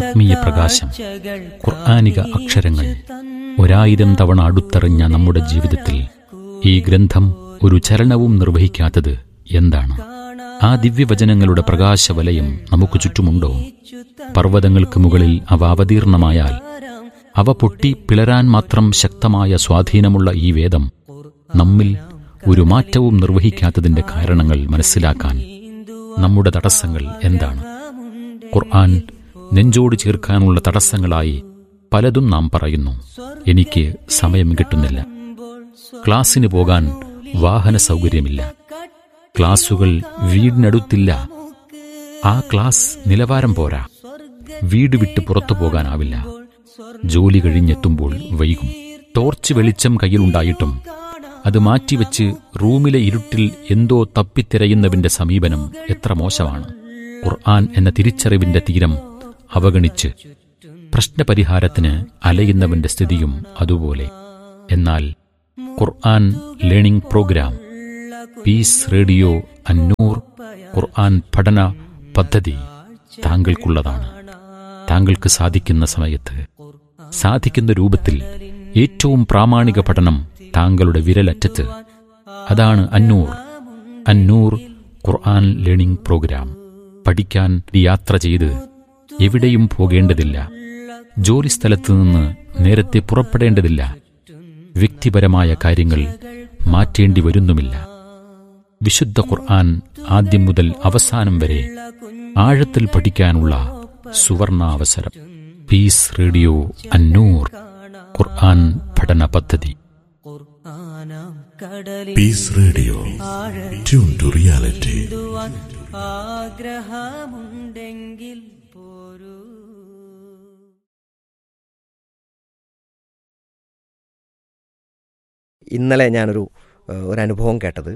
ആത്മീയ പ്രകാശം ഖുർആാനിക അക്ഷരങ്ങൾ ഒരായിരം തവണ അടുത്തെറിഞ്ഞ നമ്മുടെ ജീവിതത്തിൽ ഈ ഗ്രന്ഥം ഒരു ചലനവും നിർവഹിക്കാത്തത് എന്താണ് ആ ദിവ്യവചനങ്ങളുടെ പ്രകാശവലയം നമുക്ക് ചുറ്റുമുണ്ടോ പർവ്വതങ്ങൾക്ക് മുകളിൽ അവ അവതീർണമായാൽ അവ പൊട്ടി പിളരാൻ മാത്രം ശക്തമായ സ്വാധീനമുള്ള ഈ വേദം നമ്മിൽ ഒരു മാറ്റവും നിർവഹിക്കാത്തതിന്റെ കാരണങ്ങൾ മനസ്സിലാക്കാൻ നമ്മുടെ തടസ്സങ്ങൾ എന്താണ് ഖുർആൻ നെഞ്ചോട് ചേർക്കാനുള്ള തടസ്സങ്ങളായി പലതും നാം പറയുന്നു എനിക്ക് സമയം കിട്ടുന്നില്ല ക്ലാസ്സിന് പോകാൻ വാഹന സൗകര്യമില്ല ക്ലാസുകൾ വീടിനടുത്തില്ല ആ ക്ലാസ് നിലവാരം പോരാ വീട് വിട്ട് പുറത്തു പോകാനാവില്ല ജോലി കഴിഞ്ഞെത്തുമ്പോൾ വൈകും ടോർച്ച് വെളിച്ചം കയ്യിലുണ്ടായിട്ടും അത് മാറ്റിവെച്ച് റൂമിലെ ഇരുട്ടിൽ എന്തോ തപ്പിത്തിരയുന്നവന്റെ സമീപനം എത്ര മോശമാണ് ഖുർആൻ എന്ന തിരിച്ചറിവിന്റെ തീരം അവഗണിച്ച് പ്രശ്നപരിഹാരത്തിന് അലയുന്നവന്റെ സ്ഥിതിയും അതുപോലെ എന്നാൽ Quran learning programme peace radio Annoor Quran പഠന പദ്ധതി താങ്കൾക്കുള്ളതാണ് താങ്കൾക്ക് സാധിക്കുന്ന സമയത്ത് സാധിക്കുന്ന രൂപത്തിൽ ഏറ്റവും പ്രാമാണിക പഠനം താങ്കളുടെ വിരലറ്റത്ത് അതാണ് അന്നൂർ അന്നൂർ ഖുർആൻ ലേണിംഗ് പ്രോഗ്രാം പഠിക്കാൻ യാത്ര ചെയ്ത് എവിടെയും പോകേണ്ടതില്ല ജോലിസ്ഥലത്ത് നിന്ന് നേരത്തെ പുറപ്പെടേണ്ടതില്ല വ്യക്തിപരമായ കാര്യങ്ങൾ മാറ്റേണ്ടി വരുന്നുമില്ല വിശുദ്ധ ഖുർആൻ ആദ്യം മുതൽ അവസാനം വരെ ആഴത്തിൽ പഠിക്കാനുള്ള സുവർണാവസരം പീസ് റേഡിയോ അന്നൂർ ഖുർആൻ പഠന പദ്ധതി peace radio tune to reality ആഗ്രഹമുണ്ടെങ്കിൽ പോരൂ ഇന്നലെ ഞാനൊരു ഏഹ്, ഒരു അനുഭവം കേട്ടത്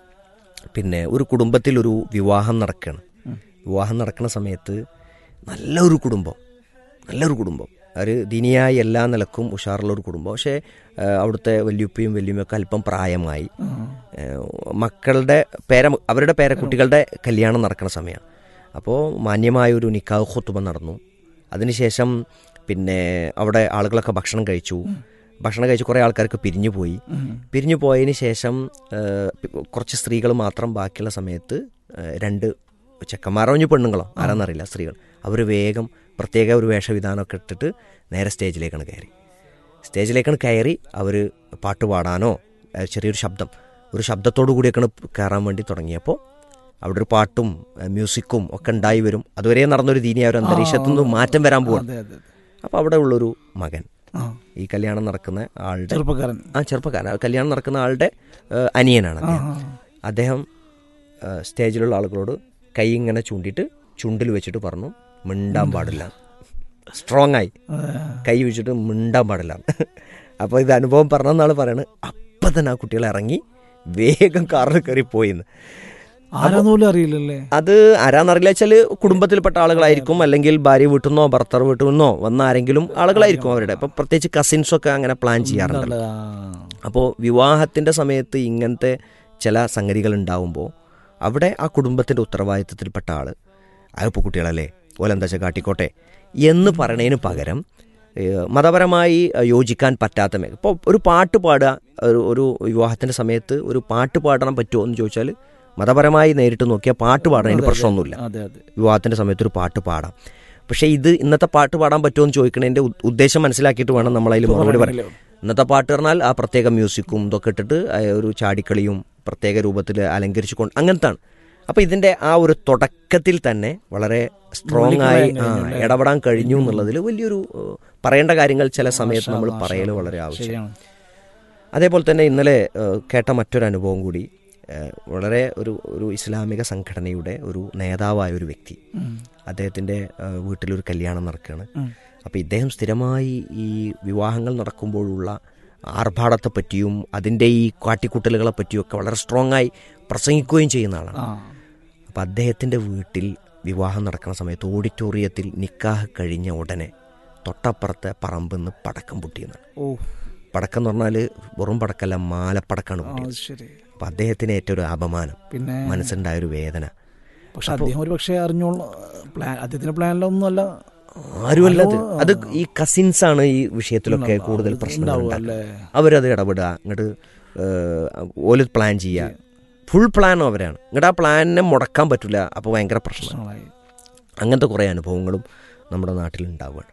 പിന്നെ ഒരു കുടുംബത്തിൽ ഒരു വിവാഹം നടക്കുകയാണ് വിവാഹം നടക്കുന്ന സമയത്ത് നല്ലൊരു കുടുംബം നല്ലൊരു കുടുംബം ഒരു ദിനിയായി എല്ലാ നിലക്കും ഉഷാറുള്ള ഒരു കുടുംബം പക്ഷേ ഏഹ്, അവിടുത്തെ വല്യുപ്പയും വല്യുമ്മയൊക്കെ അല്പം പ്രായമായി ഏഹ്, മക്കളുടെ പേര അവരുടെ പേരക്കുട്ടികളുടെ കല്യാണം നടക്കുന്ന സമയമാണ് അപ്പോൾ മാന്യമായ ഒരു നിക്കാഹ് ഖുത്തുബ നടന്നു അതിനുശേഷം പിന്നെ അവിടെ ആളുകളൊക്കെ ഭക്ഷണം കഴിച്ചു ഭക്ഷണം കഴിച്ച് കുറേ ആൾക്കാർക്ക് പിരിഞ്ഞു പോയി പിരിഞ്ഞു പോയതിന് ശേഷം ഏഹ്, കുറച്ച് സ്ത്രീകൾ മാത്രം ബാക്കിയുള്ള സമയത്ത് ഏഹ്, രണ്ട് ചെക്കന്മാരോ ഇനി പെണ്ണുങ്ങളോ ആരാന്നറിയില്ല സ്ത്രീകൾ അവർ വേഗം പ്രത്യേക ഒരു വേഷവിധാനമൊക്കെ ഇട്ടിട്ട് നേരെ സ്റ്റേജിലേക്കാണ് കയറി സ്റ്റേജിലേക്കാണ് കയറി അവർ പാട്ട് പാടാനോ ഏഹ്, ചെറിയൊരു ശബ്ദം ഒരു ശബ്ദത്തോടു കൂടിയൊക്കെയാണ് കയറാൻ വേണ്ടി തുടങ്ങിയപ്പോൾ അവിടെ ഒരു പാട്ടും ഏഹ്, മ്യൂസിക്കും ഒക്കെ ഉണ്ടായി വരും അതുവരെ നടന്നൊരു ദീനിയ ഒരു അന്തരീക്ഷത്തിൽ നിന്ന് മാറ്റം വരാൻ പോവാണ് അതെ അതെ അപ്പോൾ അവിടെ ഉള്ളൊരു മകൻ ആ ഈ കല്യാണം നടക്കുന്ന ആളുടെ ചെറുപ്പക്കാരൻ ആ ചെറുപ്പക്കാരൻ ആ കല്യാണം നടക്കുന്ന ആളുടെ ഏഹ്, അനിയനാണ് ആ അദ്ദേഹം അദ്ദേഹം ഏഹ്, സ്റ്റേജിലുള്ള ആളുകളോട് കൈ ഇങ്ങനെ ചൂണ്ടിയിട്ട് ചുണ്ടിൽ വെച്ചിട്ട് പറഞ്ഞു മിണ്ടാൻ പാടില്ല സ്ട്രോങ് ആയി കൈ വെച്ചിട്ട് മിണ്ടാൻ പാടില്ല അപ്പോൾ ഇത് അനുഭവം പറഞ്ഞെന്നാൾ പറയണത് അപ്പം തന്നെ ആ കുട്ടികൾ ഇറങ്ങി വേഗം കാറിൽ കയറി പോയിന്ന് ആരാന്ന് പോലും അറിയില്ലല്ലേ അത് ആരാന്നറിയില്ല വെച്ചാൽ കുടുംബത്തിൽപ്പെട്ട ആളുകളായിരിക്കും അല്ലെങ്കിൽ ഭാര്യ വീട്ടിൽ നിന്നോ ഭർത്താവ് വീട്ടിൽ നിന്നോ വന്ന ആരെങ്കിലും ആളുകളായിരിക്കും അവരുടെ ഇപ്പം പ്രത്യേകിച്ച് കസിൻസൊക്കെ അങ്ങനെ പ്ലാൻ ചെയ്യാറുണ്ടല്ലോ ആ. അപ്പോൾ വിവാഹത്തിൻ്റെ സമയത്ത് ഇങ്ങനത്തെ ചില സംഗതികൾ ഉണ്ടാവുമ്പോൾ അവിടെ ആ കുടുംബത്തിൻ്റെ ഉത്തരവാദിത്തത്തിൽപ്പെട്ട ആൾ അതിപ്പോൾ കുട്ടികളല്ലേ ഓലെന്താ വെച്ചാൽ കാട്ടിക്കോട്ടെ എന്ന് പറയണതിന് പകരം ഏഹ്, മതപരമായി ഏഹ്, യോജിക്കാൻ പറ്റാത്ത മേ ഇപ്പോൾ ഒരു പാട്ട് പാടുക ഒരു ഒരു വിവാഹത്തിൻ്റെ സമയത്ത് ഒരു പാട്ട് പാടാൻ പറ്റുമോ എന്ന് ചോദിച്ചാൽ മതപരമായി നേരിട്ട് നോക്കിയാൽ പാട്ട് പാടുന്നതിന് പ്രശ്നമൊന്നുമില്ല അതെ അതെ വിവാഹത്തിൻ്റെ സമയത്ത് ഒരു പാട്ട് പാടാം പക്ഷേ ഇത് ഇന്നത്തെ പാട്ട് പാടാൻ പറ്റുമോ എന്ന് ചോദിക്കണതിൻ്റെ ഉ- ഉദ്ദേശം മനസ്സിലാക്കിയിട്ട് വേണം നമ്മളതിൽ മറുപടി പറയാൻ ഇന്നത്തെ പാട്ട് പറഞ്ഞാൽ ആ പ്രത്യേക മ്യൂസിക്കും ഇതൊക്കെ ഇട്ടിട്ട് ആ ഒരു ചാടിക്കളിയും പ്രത്യേക രൂപത്തിൽ അലങ്കരിച്ചു കൊണ്ട് അങ്ങനത്താണ് അപ്പോൾ ഇതിൻ്റെ ആ ഒരു തുടക്കത്തിൽ തന്നെ വളരെ സ്ട്രോങ് ആയി ആ, ഇടപെടാൻ കഴിഞ്ഞു എന്നുള്ളതിൽ വലിയൊരു ഏഹ്, പറയേണ്ട കാര്യങ്ങൾ ചില സമയത്ത് നമ്മൾ പറയൽ വളരെ ആവശ്യം ശരിയാണ് അതേപോലെ തന്നെ ഇന്നലെ ഏഹ്, കേട്ട മറ്റൊരു അനുഭവം കൂടി ഏഹ്, വളരെ ഒരു ഒരു ഇസ്ലാമിക സംഘടനയുടെ ഒരു നേതാവായ ഒരു വ്യക്തി അദ്ദേഹത്തിൻ്റെ ഏഹ്, വീട്ടിലൊരു കല്യാണം നടക്കുകയാണ് അപ്പോൾ ഇദ്ദേഹം സ്ഥിരമായി ഈ വിവാഹങ്ങൾ നടക്കുമ്പോഴുള്ള ആർഭാടത്തെ പറ്റിയും അതിൻ്റെ ഈ കാട്ടിക്കൂട്ടലുകളെ പറ്റിയും ഒക്കെ വളരെ സ്ട്രോങ് ആയി പ്രസംഗിക്കുകയും ചെയ്യുന്ന ആളാണ് ആ അപ്പോൾ അദ്ദേഹത്തിൻ്റെ വീട്ടിൽ വിവാഹം നടക്കുന്ന സമയത്ത് ഓഡിറ്റോറിയത്തിൽ നിക്കാഹ് കഴിഞ്ഞ ഉടനെ തൊട്ടപ്പുറത്തെ പറമ്പിൽ നിന്ന് പടക്കം പൊട്ടിയെന്നാണ് ഓ പടക്കം എന്ന് പറഞ്ഞാൽ വെറും പടക്കല്ല മാലപ്പടക്കാണ് ആ, പൊട്ടിയത് ശരി അപ്പം അദ്ദേഹത്തിന് ഏറ്റവും ഒരു അപമാനം പിന്നെ മനസ്സുണ്ടായ ഒരു വേദന പക്ഷെ അദ്ദേഹം ഒരു പക്ഷേ അറിഞ്ഞോളൂ പ്ലാൻ അദ്ദേഹത്തിന്റെ പ്ലാനിലൊന്നുമല്ല ആരുമല്ല അത് അത് ഈ കസിൻസ് ആണ് ഈ വിഷയത്തിലൊക്കെ കൂടുതൽ പ്രശ്നങ്ങൾ ഉണ്ടാവുക ഉണ്ടാക്കുക. അല്ലേ? അവരത് ഇടപെടുക അങ്ങോട്ട് ഓല് പ്ലാൻ ചെയ്യുക ഫുൾ പ്ലാൻ അവരാണ് ഇങ്ങോട്ട് ആ പ്ലാനിനെ മുടക്കാൻ പറ്റില്ല അപ്പോൾ ഭയങ്കര പ്രശ്നമാണ് പ്രശ്നങ്ങളായി അങ്ങനത്തെ കുറേ അനുഭവങ്ങളും നമ്മുടെ നാട്ടിൽ ഉണ്ടാവുകയാണ്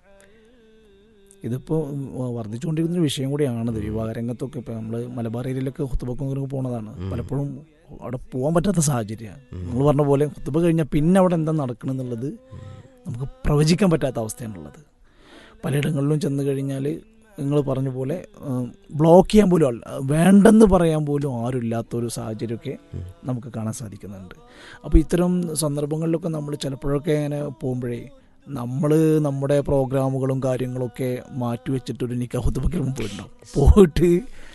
ഇതിപ്പോൾ വർദ്ധിച്ചുകൊണ്ടിരിക്കുന്ന ഒരു വിഷയം കൂടിയാണത് വിവാഹ രംഗത്തൊക്കെ ഇപ്പോൾ നമ്മൾ മലബാർ ഏരിയയിലൊക്കെ കുത്തുബക്കൊക്കെ പോകുന്നതാണ് പലപ്പോഴും അവിടെ പോകാൻ പറ്റാത്ത സാഹചര്യമാണ് നിങ്ങൾ പറഞ്ഞ പോലെ കുത്തുബ കഴിഞ്ഞാൽ പിന്നെ അവിടെ എന്താ നടക്കണമെന്നുള്ളത് നമുക്ക് പ്രവചിക്കാൻ പറ്റാത്ത അവസ്ഥയാണുള്ളത് പലയിടങ്ങളിലും ചെന്ന് കഴിഞ്ഞാൽ നിങ്ങൾ പറഞ്ഞ പോലെ ബ്ലോക്ക് ചെയ്യാൻ പോലും ആൾ വേണ്ടെന്ന് പറയാൻ പോലും ആരും ഇല്ലാത്തൊരു സാഹചര്യമൊക്കെ നമുക്ക് കാണാൻ സാധിക്കുന്നുണ്ട് അപ്പോൾ ഇത്തരം സന്ദർഭങ്ങളിലൊക്കെ നമ്മൾ ചിലപ്പോഴൊക്കെ ഇങ്ങനെ പോകുമ്പോഴേ നമ്മൾ നമ്മുടെ പ്രോഗ്രാമുകളും കാര്യങ്ങളൊക്കെ മാറ്റി വെച്ചിട്ട് ഒരു നിക്കാഹുത്തുബക്കിൽ പോയിട്ടുണ്ടാവും പോയിട്ട്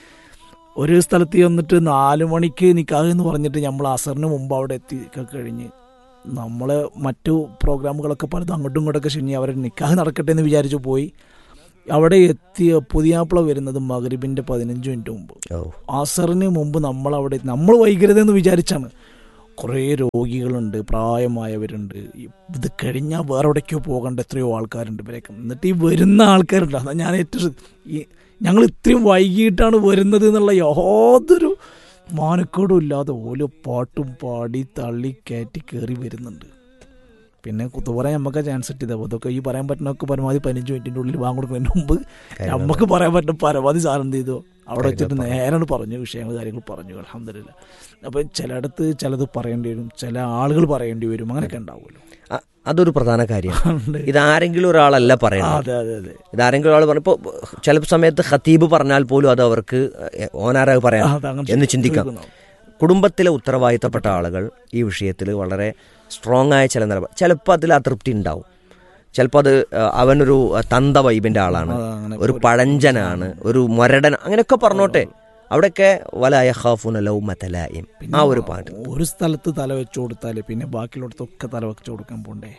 ഒരു സ്ഥലത്ത് വന്നിട്ട് നാല് മണിക്ക് നിക്കാഹ് എന്ന് പറഞ്ഞിട്ട് നമ്മൾ അസറിന് മുമ്പ് അവിടെ എത്തി കഴിഞ്ഞ് നമ്മൾ മറ്റു പ്രോഗ്രാമുകളൊക്കെ പലതും അങ്ങോട്ടും ഇങ്ങോട്ടൊക്കെ ശനി അവരെ നിക്കാഹ് നടക്കട്ടെ എന്ന് വിചാരിച്ചു പോയി അവിടെ എത്തിയ പുതിയാപ്പിള വരുന്നത് മകരിബിൻ്റെ പതിനഞ്ച് മിനിറ്റ് മുമ്പ് ഓ അസറിന് മുമ്പ് നമ്മൾ അവിടെ നമ്മൾ വൈകരുതെന്ന് വിചാരിച്ചാണ് കുറേ രോഗികളുണ്ട് പ്രായമായവരുണ്ട് ഇത് കഴിഞ്ഞാൽ വേറെ എവിടേക്കോ പോകേണ്ട എത്രയോ ആൾക്കാരുണ്ട് ഇവരൊക്കെ എന്നിട്ട് ഈ വരുന്ന ആൾക്കാരുണ്ട് അതാ ഞാൻ ഏറ്റവും ശ്രദ്ധ- ഈ ഞങ്ങൾ ഇത്രയും വൈകിട്ടാണ് വരുന്നത് എന്നുള്ള യാതൊരു മാനക്കേടും ഇല്ലാതെ ഓരോ പാട്ടും പാടി തള്ളി കയറ്റി കയറി വരുന്നുണ്ട് പിന്നെ കുത്തുപറയാൻ നമുക്ക് ചാൻസ് കിട്ടിയത് അപ്പോൾ അതൊക്കെ ഈ പറയാൻ പറ്റുന്നൊക്കെ പരമാവധി പതിനഞ്ച് മിനിറ്റിൻ്റെ ഉള്ളിൽ വാങ്ങി കൊടുക്കുന്നതിന് മുമ്പ് നമുക്ക് പറയാൻ പറ്റുന്ന പരമാവധി സാധനം എന്ത് ചെയ്തു അവിടെ വെച്ചിട്ട് നേരാണ് പറഞ്ഞു വിഷയങ്ങൾ കാര്യങ്ങൾ പറഞ്ഞു അലഹമില്ല അപ്പം ചിലയിടത്ത് ചിലത് പറയേണ്ടി വരും ചില ആളുകൾ പറയേണ്ടി വരും അങ്ങനെയൊക്കെ ഉണ്ടാവുമല്ലോ അ- അതൊരു പ്രധാന കാര്യമാണ് ഉണ്ട്. ഇതാരെങ്കിലും ഒരാളല്ല ആ, പറയണം അതെ അതെ അതെ ഇതാരെങ്കിലും ഒരാൾ പറഞ്ഞു ഇപ്പോൾ ചില സമയത്ത് ഖത്തീബ് പറഞ്ഞാൽ പോലും അത് അവർക്ക് ഓനാരാ പറയാം ആ, അത് അങ്ങനെ എന്ന് ചിന്തിക്കാം ചോദിക്കുന്നു. കുടുംബത്തിലെ ഉത്തരവാദിത്തപ്പെട്ട ആളുകൾ ഈ വിഷയത്തിൽ വളരെ സ്ട്രോങ് ആയ ചില നിലപാട് ചിലപ്പോൾ അതിൽ അതൃപ്തി ഉണ്ടാവും ചിലപ്പോൾ അത് ആ, അവനൊരു തന്ത വൈബിന്റെ ആളാണ് ആ, അങ്ങനെ ഒരു പഴഞ്ചനാണ് ഒരു മൊരടൻ അങ്ങനെയൊക്കെ പറഞ്ഞോട്ടെ അവിടെയൊക്കെ വലായ ഖാഫുന ലൗ മതലായിം ആ ഒരു പാട്ട് ഒരു സ്ഥലത്ത് തല വെച്ചു കൊടുത്താൽ പിന്നെ ബാക്കിയുള്ളടത്തൊക്കെ തല വെച്ചു കൊടുക്കാൻ പോണ്ടേ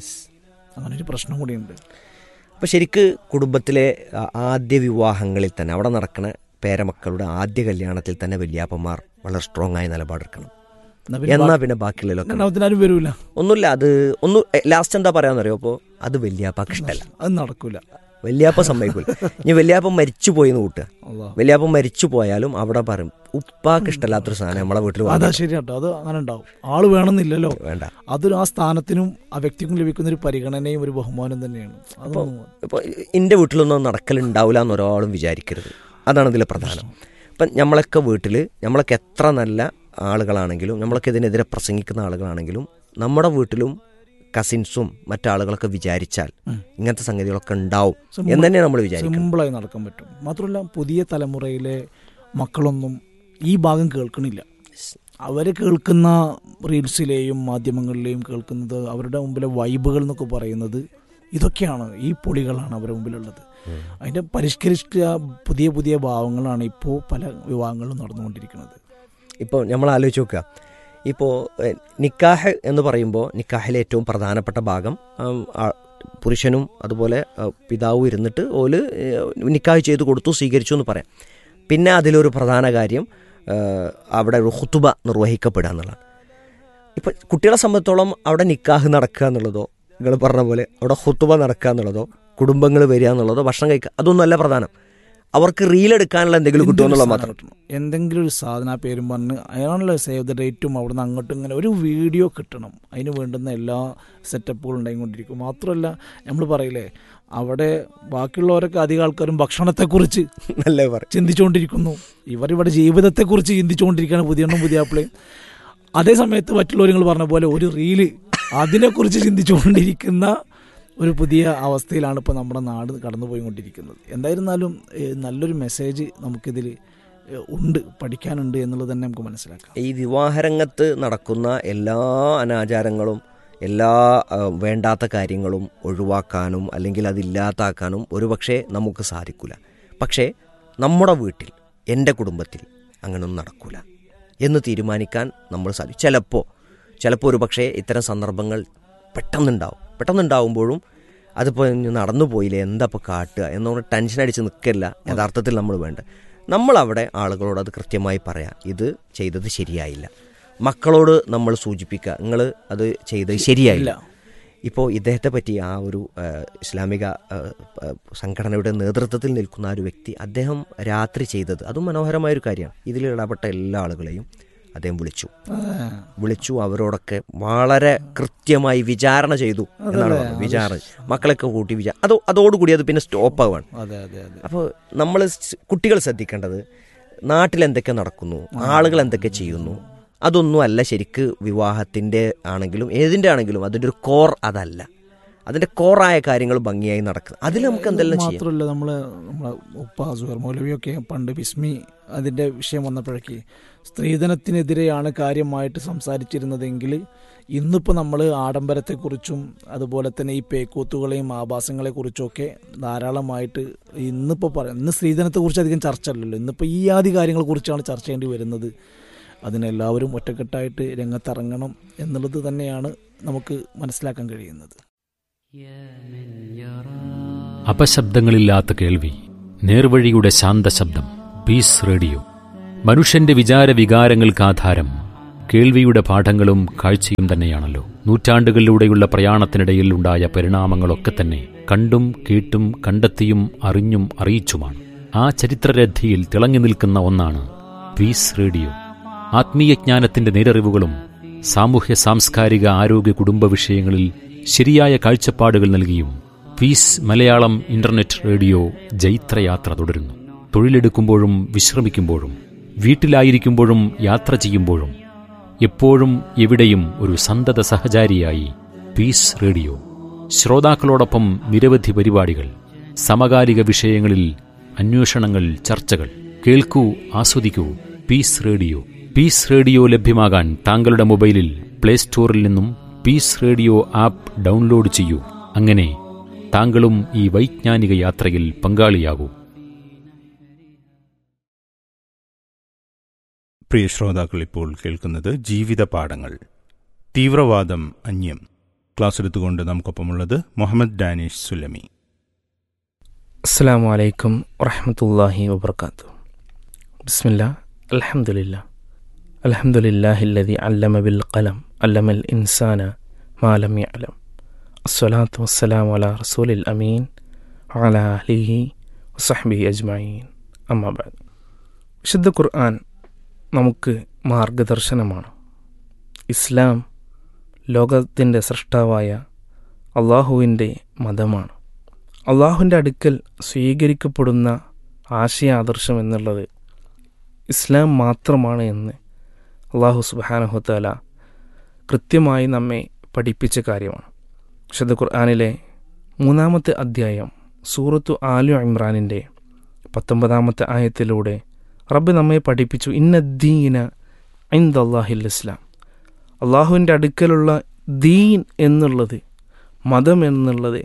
അങ്ങനെ ഒരു പ്രശ്നം കൂടിയുണ്ട് അപ്പോൾ ശരിക്ക് കുടുംബത്തിലെ ആ, ആദ്യ വിവാഹങ്ങളിൽ തന്നെ അവിടെ നടക്കുന്ന പേരമക്കളുടെ ആദ്യ കല്യാണത്തിൽ തന്നെ വല്യാപ്പന്മാർ വളരെ സ്ട്രോങ് ആയ നിലപാടെടുക്കണം എന്നാ പിന്നെ എന്നാ പിന്നെ ബാക്കിയുള്ളതിലൊക്കെ രണ്ടാമത്തിനാരും വരൂല ഒന്നുമില്ല അത് ഒന്നും ലാസ്റ്റ് എന്താ പറയാന്നറിയോ അപ്പോൾ അത് വല്യാപ്പാക്ക് ഇഷ്ടമല്ല അത് നടക്കൂല വല്യാപ്പ സമ്മതിക്കൂല ഇനി വല്യാപ്പ മരിച്ചു പോയി എന്ന് കൂട്ടുക അള്ളാ. വല്യാപ്പ മരിച്ചു പോയാലും അവിടെ പറയും ഉപ്പാക്ക് ഇഷ്ടമല്ലാത്തൊരു സാധനം നമ്മളെ വീട്ടിൽ അതാ വന്നിട്ട് ശരിയാട്ടോ അത് അങ്ങനെ ഉണ്ടാവും ആള് വേണമെന്നില്ലല്ലോ വേണ്ട അതൊരു ആ സ്ഥാനത്തിനും ആ വ്യക്തിക്കും ലഭിക്കുന്ന ഒരു പരിഗണനയും ഒരു ബഹുമാനം തന്നെയാണ് അതൊന്നും ഇപ്പോൾ എൻ്റെ വീട്ടിലൊന്നും നടക്കലുണ്ടാവില്ല എന്ന് ഒരാളും വിചാരിക്കരുത് അതാണ് ഇതിൽ പ്രധാനം ഇപ്പം നമ്മളൊക്കെ വീട്ടിൽ നമ്മളൊക്കെ എത്ര നല്ല ആളുകളാണെങ്കിലും നമ്മളൊക്കെ ഇതിനെതിരെ പ്രസംഗിക്കുന്ന ആളുകളാണെങ്കിലും നമ്മുടെ വീട്ടിലും കസിൻസും മറ്റാളുകളൊക്കെ വിചാരിച്ചാൽ ഇങ്ങനത്തെ സംഗതികളൊക്കെ ഉണ്ടാവും എന്ന് തന്നെ നമ്മൾ വിചാരിക്കണം സിമ്പിളായി നടക്കാൻ പറ്റും മാത്രമല്ല പുതിയ തലമുറയിലെ മക്കളൊന്നും ഈ ഭാഗം കേൾക്കണില്ല അവർ കേൾക്കുന്ന റീൽസിലെയും മാധ്യമങ്ങളിലെയും കേൾക്കുന്നത് അവരുടെ മുമ്പിലെ വൈബുകൾ എന്നൊക്കെ പറയുന്നത് ഇതൊക്കെയാണ് ഈ പൊളികളാണ് അവരുടെ മുമ്പിലുള്ളത് അതിൻ്റെ പരിഷ്കരിച്ച പുതിയ പുതിയ ഭാവങ്ങളാണ് ഇപ്പോൾ പല വിവാഹങ്ങളിലും നടന്നുകൊണ്ടിരിക്കുന്നത് ഇപ്പോൾ നമ്മൾ ആലോചിച്ച് നോക്കുക ഇപ്പോൾ എഹ്, നിക്കാഹ് എന്ന് പറയുമ്പോൾ നിക്കാഹിലെ ഏറ്റവും പ്രധാനപ്പെട്ട ഭാഗം ഉം, ആ, പുരുഷനും അതുപോലെ ആ, പിതാവും ഇരുന്നിട്ട് ഓല് ഏഹ്, നിക്കാഹ് ചെയ്ത് കൊടുത്തു സ്വീകരിച്ചു എന്ന് പറയാം പിന്നെ അതിലൊരു പ്രധാന കാര്യം ഏഹ്, അവിടെ ഒരു ഹുത്തുബ നിർവഹിക്കപ്പെടുക എന്നുള്ളതാണ് ഇപ്പം കുട്ടികളെ സംബന്ധിച്ചോളം അവിടെ നിക്കാഹ് നടക്കുക എന്നുള്ളതോ നിങ്ങൾ പറഞ്ഞ പോലെ അവിടെ ഹുത്തുബ നടക്കുക എന്നുള്ളതോ കുടുംബങ്ങൾ വരിക എന്നുള്ളതോ ഭക്ഷണം കഴിക്കുക അതൊന്നുമല്ല പ്രധാനം അവർക്ക് റീലെടുക്കാനുള്ള എന്തെങ്കിലും കിട്ടുമെന്നുള്ളത് മാത്രം കിട്ടണം എന്തെങ്കിലും ഒരു സാധനം ആ പേരും പറഞ്ഞ് അയാണല്ലോ സേവ് ദ ഡേറ്റും അവിടുന്ന് അങ്ങോട്ടും ഇങ്ങനെ ഒരു വീഡിയോ കിട്ടണം അതിന് വേണ്ടുന്ന എല്ലാ സെറ്റപ്പുകളും ഉണ്ടായിക്കൊണ്ടിരിക്കും മാത്രമല്ല നമ്മൾ പറയില്ലേ അവിടെ ബാക്കിയുള്ളവരൊക്കെ അധികം ആൾക്കാരും ഭക്ഷണത്തെക്കുറിച്ച് നല്ല പറയും ചിന്തിച്ചുകൊണ്ടിരിക്കുന്നു ഇവരിവിടെ ജീവിതത്തെക്കുറിച്ച് ചിന്തിച്ചുകൊണ്ടിരിക്കുകയാണ് പുതിയ പുതിയ ആപ്പിളെ അതേ സമയത്ത് മറ്റുള്ളവർ നിങ്ങൾ പറഞ്ഞ പോലെ ഒരു റീല് അതിനെക്കുറിച്ച് ചിന്തിച്ചുകൊണ്ടിരിക്കുന്ന ഒരു പുതിയ അവസ്ഥയിലാണ് ഇപ്പോൾ നമ്മുടെ നാട് കടന്നുപോയിക്കൊണ്ടിരിക്കുന്നത് എന്തായിരുന്നാലും ഏഹ്, നല്ലൊരു മെസ്സേജ് നമുക്കിതിൽ ഏഹ്, ഉണ്ട് പഠിക്കാനുണ്ട് എന്നുള്ളത് തന്നെ നമുക്ക് മനസ്സിലാക്കാം ഈ വിവാഹരംഗത്ത് നടക്കുന്ന എല്ലാ അനാചാരങ്ങളും എല്ലാ ആ, വേണ്ടാത്ത കാര്യങ്ങളും ഒഴിവാക്കാനും അല്ലെങ്കിൽ അതില്ലാത്താക്കാനും ഒരുപക്ഷെ നമുക്ക് സാധിക്കില്ല പക്ഷേ നമ്മുടെ വീട്ടിൽ എൻ്റെ കുടുംബത്തിൽ അങ്ങനൊന്നും നടക്കില്ല എന്ന് തീരുമാനിക്കാൻ നമ്മൾ സാധിക്കും ചിലപ്പോൾ ചിലപ്പോൾ ഒരു പക്ഷേ ഇത്തരം സന്ദർഭങ്ങൾ പെട്ടെന്നുണ്ടാവും പെട്ടെന്നുണ്ടാവുമ്പോഴും അതിപ്പോൾ ഇനി നടന്നു പോയില്ലേ എന്താ ഇപ്പോൾ കാട്ടുക എന്നൊന്ന് ടെൻഷൻ അടിച്ച് നിൽക്കില്ല യഥാർത്ഥത്തിൽ നമ്മൾ വേണ്ട നമ്മളവിടെ ആളുകളോട് അത് കൃത്യമായി പറയാം ഇത് ചെയ്തത് ശരിയായില്ല മക്കളോട് നമ്മൾ സൂചിപ്പിക്കുക നിങ്ങൾ അത് ചെയ്തത് ശരിയായില്ല ഇപ്പോൾ ഇദ്ദേഹത്തെ പറ്റി ആ ഒരു ആ, ഇസ്ലാമിക ആ, ആ, സംഘടനയുടെ നേതൃത്വത്തിൽ നിൽക്കുന്ന ആ ഒരു വ്യക്തി അദ്ദേഹം രാത്രി ചെയ്തത് അതും മനോഹരമായൊരു കാര്യമാണ് ഇതിൽ ഇടപെട്ട എല്ലാ ആളുകളെയും അദ്ദേഹം വിളിച്ചു വിളിച്ചു അവരോടൊക്കെ വളരെ കൃത്യമായി വിചാരണ ചെയ്തു എന്നാണ് പറഞ്ഞത് വിചാരണ മക്കളൊക്കെ കൂട്ടി വിചാര അതോ അതോടുകൂടി അത് പിന്നെ സ്റ്റോപ്പ് ആവാണ് അതെ അതെ അതെ അപ്പോൾ നമ്മൾ കുട്ടികൾ ശ്രദ്ധിക്കേണ്ടത് നാട്ടിൽ എന്തൊക്കെ നടക്കുന്നു ആളുകൾ എന്തൊക്കെ ചെയ്യുന്നു അതൊന്നും അല്ല ശരിക്ക് വിവാഹത്തിൻ്റെ ആണെങ്കിലും ഏതിൻ്റെ ആണെങ്കിലും അതിൻ്റെ ഒരു കോർ അതല്ല അതിൻ്റെ കോറായ കാര്യങ്ങൾ ഭംഗിയായി നടക്കുന്നത് അതിൽ നമുക്ക് എന്തെല്ലാം ചെയ്യാം മാത്രമല്ല നമ്മള് നമ്മളെ ഉപ്പ സുഹർ മൗലവിയൊക്കെ പണ്ട് ബിസ്മി അതിന്റെ വിഷയം വന്നപ്പോഴേക്ക് സ്ത്രീധനത്തിനെതിരെയാണ് കാര്യമായിട്ട് സംസാരിച്ചിരുന്നതെങ്കിൽ ഇന്നിപ്പോൾ നമ്മൾ ആഡംബരത്തെക്കുറിച്ചും അതുപോലെ തന്നെ ഈ പേക്കൂത്തുകളെയും ആഭാസങ്ങളെ കുറിച്ചൊക്കെ ധാരാളമായിട്ട് ഇന്നിപ്പോൾ പറയാം ഇന്ന് സ്ത്രീധനത്തെക്കുറിച്ച് അധികം ചർച്ച അല്ലല്ലോ ഇന്നിപ്പോൾ ഈ ആദ്യ കാര്യങ്ങളെ കുറിച്ചാണ് ചർച്ച ചെയ്യേണ്ടി വരുന്നത് അതിനെല്ലാവരും ഒറ്റക്കെട്ടായിട്ട് രംഗത്തിറങ്ങണം എന്നുള്ളത് തന്നെയാണ് നമുക്ക് മനസ്സിലാക്കാൻ കഴിയുന്നത് അപശബ്ദങ്ങളില്ലാത്ത കേൾവി നേർവഴിയുടെ ശാന്തശബ്ദം പീസ് റേഡിയോ മനുഷ്യന്റെ വിചാര വികാരങ്ങൾക്ക് ആധാരം കേൾവിയുടെ പാഠങ്ങളും കാഴ്ചയും തന്നെയാണല്ലോ നൂറ്റാണ്ടുകളിലൂടെയുള്ള പ്രയാണത്തിനിടയിൽ ഉണ്ടായ പരിണാമങ്ങളൊക്കെ തന്നെ കണ്ടും കേട്ടും കണ്ടെത്തിയും അറിഞ്ഞും അറിയിച്ചുമാണ് ആ ചരിത്രരഥിയിൽ തിളങ്ങി നിൽക്കുന്ന ഒന്നാണ് പീസ് റേഡിയോ ആത്മീയജ്ഞാനത്തിന്റെ നേരറിവുകളും സാമൂഹ്യ സാംസ്കാരിക ആരോഗ്യ കുടുംബ വിഷയങ്ങളിൽ ശരിയായ കാഴ്ചപ്പാടുകൾ നൽകിയും പീസ് മലയാളം ഇന്റർനെറ്റ് റേഡിയോ ജൈത്രയാത്ര തുടരുന്നു തൊഴിലെടുക്കുമ്പോഴും വിശ്രമിക്കുമ്പോഴും വീട്ടിലായിരിക്കുമ്പോഴും യാത്ര ചെയ്യുമ്പോഴും എപ്പോഴും എവിടെയും ഒരു സന്തത സഹചാരിയായി പീസ് റേഡിയോ ശ്രോതാക്കളോടൊപ്പം നിരവധി പരിപാടികൾ സമകാലിക വിഷയങ്ങളിൽ അന്വേഷണങ്ങൾ ചർച്ചകൾ കേൾക്കൂ ആസ്വദിക്കൂ പീസ് റേഡിയോ പീസ് റേഡിയോ ലഭ്യമാകാൻ താങ്കളുടെ മൊബൈലിൽ പ്ലേ സ്റ്റോറിൽ നിന്നും പീസ് റേഡിയോ ആപ്പ് ഡൗൺലോഡ് ചെയ്യൂ അങ്ങനെ താങ്കളും ഈ വൈജ്ഞാനിക യാത്രയിൽ പങ്കാളിയാകൂ പ്രിയ ശ്രോതാക്കൾ ഇപ്പോൾ കേൾക്കുന്നത് ജീവിത പാഠങ്ങൾ തീവ്രവാദം അന്യം ക്ലാസ് എടുത്തുകൊണ്ട് നമുക്കൊപ്പമുള്ളത് മുഹമ്മദ് ഡാനിഷ് സുലമി അസ്സാം വലൈക്കും വറഹമത്തല്ലാഹി വബർക്കാത്തു ബിസ്മില്ല അൽഹംദുലില്ലാ അൽഹംദുലില്ലാഹില്ലതി അല്ലമ ബിൽ ഖലം അല്ലമൽ ഇൻസാന മാലം യഅലം അസ്സലാത്തു വസ്സലാമു അലാ റസൂലിൽ അമീൻ അലാ അലിഹി വസഹ്ബിഹി അജ്മഈൻ അമ്മാബാദ് വിശുദ്ധ ഖുർആൻ നമുക്ക് മാർഗദർശനമാണ് ഇസ്ലാം ലോകത്തിൻ്റെ സൃഷ്ടാവായ അള്ളാഹുവിൻ്റെ മതമാണ് അള്ളാഹുവിൻ്റെ അടുക്കൽ സ്വീകരിക്കപ്പെടുന്ന ആശയാദർശം എന്നുള്ളത് ഇസ്ലാം മാത്രമാണ് എന്ന് അള്ളാഹു സുബാനഹുത്താല കൃത്യമായി നമ്മെ പഠിപ്പിച്ച കാര്യമാണ് വിശുദ്ധ ഖുർആാനിലെ മൂന്നാമത്തെ അധ്യായം സൂറത്തു ആലു ഇമ്രാനിൻ്റെ പത്തൊമ്പതാമത്തെ ആയത്തിലൂടെ റബ്ബ് നമ്മെ പഠിപ്പിച്ചു ഇന്നദ്ദീന ഇന്ദ അള്ളാഹിൽ ഇസ്ലാം അള്ളാഹുവിൻ്റെ അടുക്കലുള്ള ദീൻ എന്നുള്ളത് മതം എന്നുള്ളത്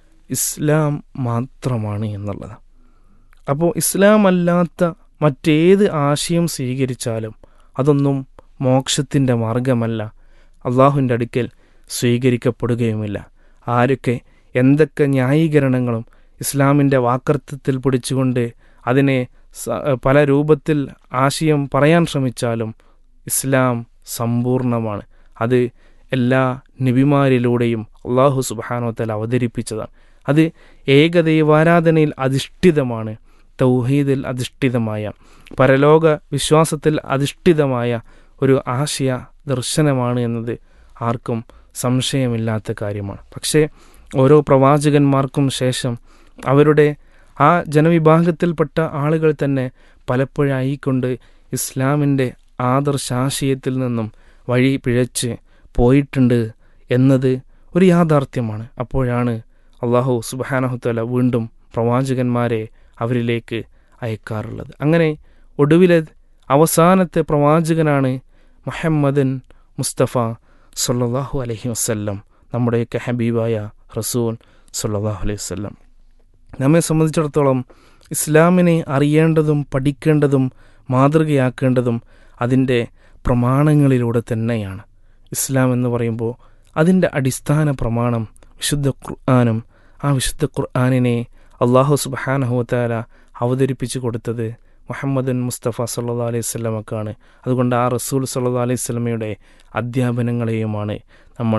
ഇസ്ലാം മാത്രമാണ് എന്നുള്ളത് അപ്പോൾ ഇസ്ലാം അല്ലാത്ത മറ്റേത് ആശയം സ്വീകരിച്ചാലും അതൊന്നും മോക്ഷത്തിൻ്റെ മാർഗമല്ല അള്ളാഹുവിൻ്റെ അടുക്കൽ സ്വീകരിക്കപ്പെടുകയുമില്ല ആരൊക്കെ എന്തൊക്കെ ന്യായീകരണങ്ങളും ഇസ്ലാമിൻ്റെ വാക്കർത്ഥത്തിൽ പിടിച്ചുകൊണ്ട് അതിനെ സ- പല രൂപത്തിൽ ആശയം പറയാൻ ശ്രമിച്ചാലും ഇസ്ലാം സമ്പൂർണമാണ് അത് എല്ലാ നബിമാരിലൂടെയും അള്ളാഹു സുബാനോത്തൽ അവതരിപ്പിച്ചതാണ് അത് ഏകദൈവാരാധനയിൽ അധിഷ്ഠിതമാണ് തൗഹീദിൽ അധിഷ്ഠിതമായ പരലോക വിശ്വാസത്തിൽ അധിഷ്ഠിതമായ ഒരു ആശയ ദർശനമാണ് എന്നത് ആർക്കും സംശയമില്ലാത്ത കാര്യമാണ് പക്ഷേ ഓരോ പ്രവാചകന്മാർക്കും ശേഷം അവരുടെ ആ ജനവിഭാഗത്തിൽപ്പെട്ട ആളുകൾ തന്നെ പലപ്പോഴായിക്കൊണ്ട് ഇസ്ലാമിൻ്റെ ആദർശാശയത്തിൽ നിന്നും വഴി പിഴച്ച് പോയിട്ടുണ്ട് എന്നത് ഒരു യാഥാർത്ഥ്യമാണ് അപ്പോഴാണ് അള്ളാഹു സുബാനഹുത്തല വീണ്ടും പ്രവാചകന്മാരെ അവരിലേക്ക് അയക്കാറുള്ളത് അങ്ങനെ ഒടുവിലെ അവസാനത്തെ പ്രവാചകനാണ് മുഹമ്മദൻ മുസ്തഫ സല്ലല്ലാഹു അലൈഹി വസല്ലം നമ്മുടെയൊക്കെ ഹബീബായ റസൂൽ സല്ലല്ലാഹു അലൈഹി വസല്ലം നമ്മെ സംബന്ധിച്ചിടത്തോളം ഇസ്ലാമിനെ അറിയേണ്ടതും പഠിക്കേണ്ടതും മാതൃകയാക്കേണ്ടതും അതിൻ്റെ പ്രമാണങ്ങളിലൂടെ തന്നെയാണ് ഇസ്ലാം എന്ന് പറയുമ്പോൾ അതിൻ്റെ അടിസ്ഥാന പ്രമാണം വിശുദ്ധ ഖുർആാനും ആ വിശുദ്ധ ഖുർആാനിനെ അള്ളാഹു സുബാനഹുത്താല അവതരിപ്പിച്ചു കൊടുത്തത് മുഹമ്മദൻ മുസ്തഫ സല്ലാ അലൈഹി സ്വലമക്കാണ് അതുകൊണ്ട് ആ റസൂൽ സല്ലാ അലൈഹി സ്വലമയുടെ അധ്യാപനങ്ങളെയുമാണ് നമ്മൾ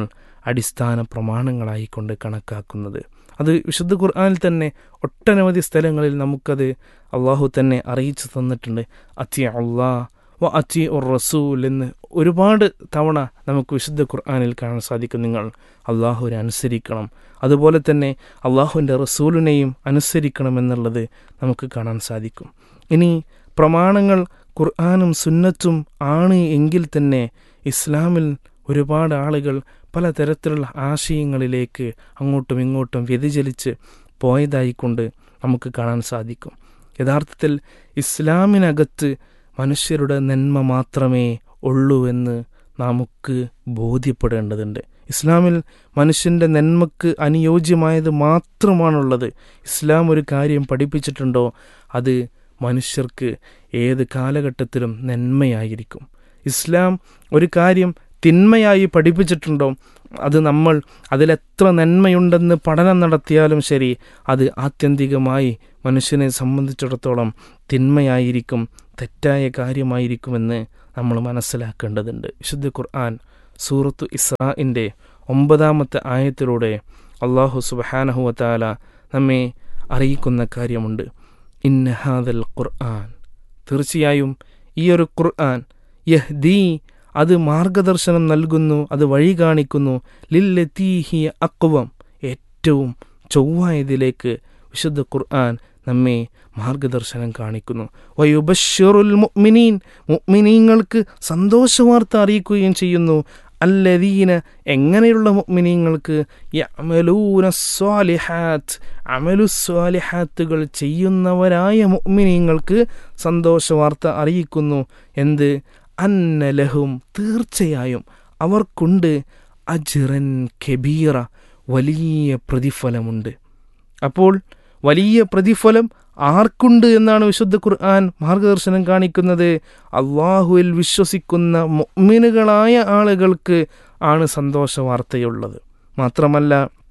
അടിസ്ഥാന പ്രമാണങ്ങളായിക്കൊണ്ട് കണക്കാക്കുന്നത് അത് വിശുദ്ധ ഖുർആനിൽ തന്നെ ഒട്ടനവധി സ്ഥലങ്ങളിൽ നമുക്കത് അള്ളാഹു തന്നെ അറിയിച്ചു തന്നിട്ടുണ്ട് അത്തി അള്ളാ വ അത്തി ഉർ റസൂൽ എന്ന് ഒരുപാട് തവണ നമുക്ക് വിശുദ്ധ ഖുർആനിൽ കാണാൻ സാധിക്കും നിങ്ങൾ അള്ളാഹുവിനെ അനുസരിക്കണം അതുപോലെ തന്നെ അള്ളാഹുവിൻ്റെ റസൂലിനെയും അനുസരിക്കണമെന്നുള്ളത് നമുക്ക് കാണാൻ സാധിക്കും ഇനി പ്രമാണങ്ങൾ ഖുർആാനും സുന്നത്തും ആണ് എങ്കിൽ തന്നെ ഇസ്ലാമിൽ ഒരുപാട് ആളുകൾ പലതരത്തിലുള്ള ആശയങ്ങളിലേക്ക് അങ്ങോട്ടും ഇങ്ങോട്ടും വ്യതിചലിച്ച് പോയതായിക്കൊണ്ട് നമുക്ക് കാണാൻ സാധിക്കും യഥാർത്ഥത്തിൽ ഇസ്ലാമിനകത്ത് മനുഷ്യരുടെ നന്മ മാത്രമേ ഉള്ളൂ എന്ന് നമുക്ക് ബോധ്യപ്പെടേണ്ടതുണ്ട് ഇസ്ലാമിൽ മനുഷ്യൻ്റെ നന്മക്ക് അനുയോജ്യമായത് മാത്രമാണുള്ളത് ഇസ്ലാം ഒരു കാര്യം പഠിപ്പിച്ചിട്ടുണ്ടോ അത് മനുഷ്യർക്ക് ഏത് കാലഘട്ടത്തിലും നന്മയായിരിക്കും ഇസ്ലാം ഒരു കാര്യം തിന്മയായി പഠിപ്പിച്ചിട്ടുണ്ടോ അത് നമ്മൾ അതിലെത്ര നന്മയുണ്ടെന്ന് പഠനം നടത്തിയാലും ശരി അത് ആത്യന്തികമായി മനുഷ്യനെ സംബന്ധിച്ചിടത്തോളം തിന്മയായിരിക്കും തെറ്റായ കാര്യമായിരിക്കുമെന്ന് നമ്മൾ മനസ്സിലാക്കേണ്ടതുണ്ട് വിശുദ്ധ ഖുർആൻ സൂറത്തു ഇസ്രാഇൻ്റെ ഒമ്പതാമത്തെ ആയത്തിലൂടെ അള്ളാഹു സുബഹാനഹുവത്താല നമ്മെ അറിയിക്കുന്ന കാര്യമുണ്ട് ഇന്നഹാദൽ ഖുർആൻ തീർച്ചയായും ഈ ഒരു ഖുർആൻ യഹ്ദീ അത് മാർഗദർശനം നൽകുന്നു അത് വഴി കാണിക്കുന്നു ലില്ലത്തീഹിയ അക്വം ഏറ്റവും ചൊവ്വായതിലേക്ക് വിശുദ്ധ ഖുർആൻ നമ്മെ മാർഗദർശനം കാണിക്കുന്നു വയുബഷറുൽ മുഅ്മിനീൻ മുഅ്മിനീങ്ങൾക്ക് സന്തോഷവാർത്ത അറിയിക്കുകയും ചെയ്യുന്നു അല്ലദീന എങ്ങനെയുള്ള മുഅ്മിനീങ്ങൾക്ക് യഅമലൂന സ്വാലിഹാത്ത് അമലു സ്വാലിഹാത്തുകൾ ചെയ്യുന്നവരായ മുഅ്മിനീങ്ങൾക്ക് സന്തോഷവാർത്ത അറിയിക്കുന്നു എന്ത് അന്നലഹും തീർച്ചയായും അവർക്കുണ്ട് അജിറൻ കെബീറ വലിയ പ്രതിഫലമുണ്ട് അപ്പോൾ വലിയ പ്രതിഫലം ആർക്കുണ്ട് എന്നാണ് വിശുദ്ധ ഖുർആൻ മാർഗദർശനം കാണിക്കുന്നത് അള്ളാഹുവിൽ വിശ്വസിക്കുന്ന മൊമിനുകളായ ആളുകൾക്ക് ആണ് സന്തോഷ വാർത്തയുള്ളത് മാത്രമല്ല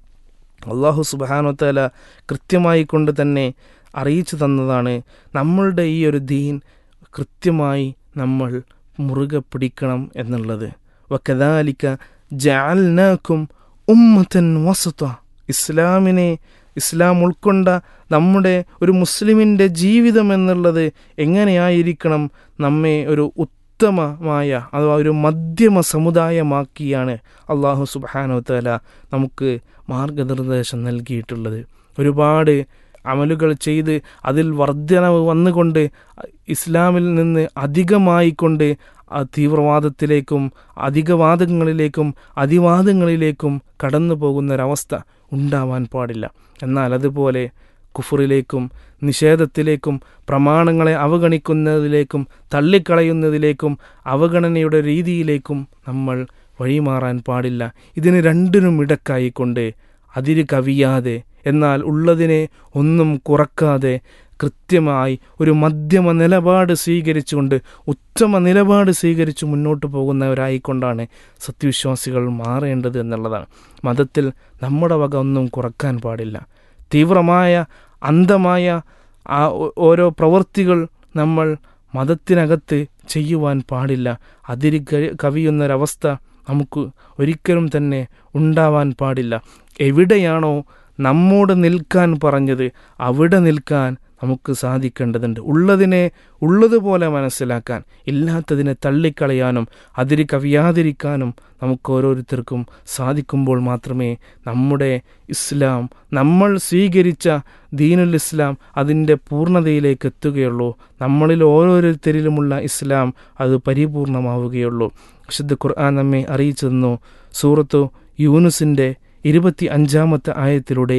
അള്ളാഹു സുബാനോത്തല കൃത്യമായി കൊണ്ട് തന്നെ അറിയിച്ചു തന്നതാണ് നമ്മളുടെ ഈ ഒരു ദീൻ കൃത്യമായി നമ്മൾ മുറുകെ പിടിക്കണം എന്നുള്ളത് വക്കദാലിക്ക ജാൽനാക്കും ഉമ്മത്തൻ വസത്ത ഇസ്ലാമിനെ ഇസ്ലാം ഉൾക്കൊണ്ട നമ്മുടെ ഒരു മുസ്ലിമിൻ്റെ ജീവിതം എന്നുള്ളത് എങ്ങനെയായിരിക്കണം നമ്മെ ഒരു ഉത്തമമായ അഥവാ ഒരു മധ്യമ സമുദായമാക്കിയാണ് അള്ളാഹു സുബാനോ തല നമുക്ക് മാർഗനിർദ്ദേശം നൽകിയിട്ടുള്ളത് ഒരുപാട് അമലുകൾ ചെയ്ത് അതിൽ വർധനവ് വന്നുകൊണ്ട് ഇസ്ലാമിൽ നിന്ന് അധികമായിക്കൊണ്ട് ആ തീവ്രവാദത്തിലേക്കും അധികവാദങ്ങളിലേക്കും അതിവാദങ്ങളിലേക്കും കടന്നു പോകുന്നൊരവസ്ഥ ഉണ്ടാവാൻ പാടില്ല എന്നാൽ അതുപോലെ കുഫറിലേക്കും നിഷേധത്തിലേക്കും പ്രമാണങ്ങളെ അവഗണിക്കുന്നതിലേക്കും തള്ളിക്കളയുന്നതിലേക്കും അവഗണനയുടെ രീതിയിലേക്കും നമ്മൾ വഴിമാറാൻ പാടില്ല ഇതിന് രണ്ടിനും ഇടക്കായിക്കൊണ്ട് അതിര് കവിയാതെ എന്നാൽ ഉള്ളതിനെ ഒന്നും കുറക്കാതെ കൃത്യമായി ഒരു മധ്യമ നിലപാട് സ്വീകരിച്ചുകൊണ്ട് ഉത്തമ നിലപാട് സ്വീകരിച്ച് മുന്നോട്ട് പോകുന്നവരായിക്കൊണ്ടാണ് സത്യവിശ്വാസികൾ മാറേണ്ടത് എന്നുള്ളതാണ് മതത്തിൽ നമ്മുടെ വക ഒന്നും കുറക്കാൻ പാടില്ല തീവ്രമായ അന്ധമായ ആ ഓരോ പ്രവൃത്തികൾ നമ്മൾ മതത്തിനകത്ത് ചെയ്യുവാൻ പാടില്ല അതിരി കവിയുന്നൊരവസ്ഥ നമുക്ക് ഒരിക്കലും തന്നെ ഉണ്ടാവാൻ പാടില്ല എവിടെയാണോ നമ്മോട് നിൽക്കാൻ പറഞ്ഞത് അവിടെ നിൽക്കാൻ നമുക്ക് സാധിക്കേണ്ടതുണ്ട് ഉള്ളതിനെ ഉള്ളതുപോലെ മനസ്സിലാക്കാൻ ഇല്ലാത്തതിനെ തള്ളിക്കളയാനും അതിരി കവിയാതിരിക്കാനും നമുക്ക് ഓരോരുത്തർക്കും സാധിക്കുമ്പോൾ മാത്രമേ നമ്മുടെ ഇസ്ലാം നമ്മൾ സ്വീകരിച്ച ദീനുൽ ഇസ്ലാം അതിൻ്റെ പൂർണ്ണതയിലേക്ക് എത്തുകയുള്ളൂ നമ്മളിൽ ഓരോരുത്തരിലുമുള്ള ഇസ്ലാം അത് പരിപൂർണമാവുകയുള്ളൂ വിശുദ്ധ ഖുർആൻ നമ്മെ അറിയിച്ചു തന്നു സൂറത്തു യൂനുസിൻ്റെ ഇരുപത്തി അഞ്ചാമത്തെ ആയത്തിലൂടെ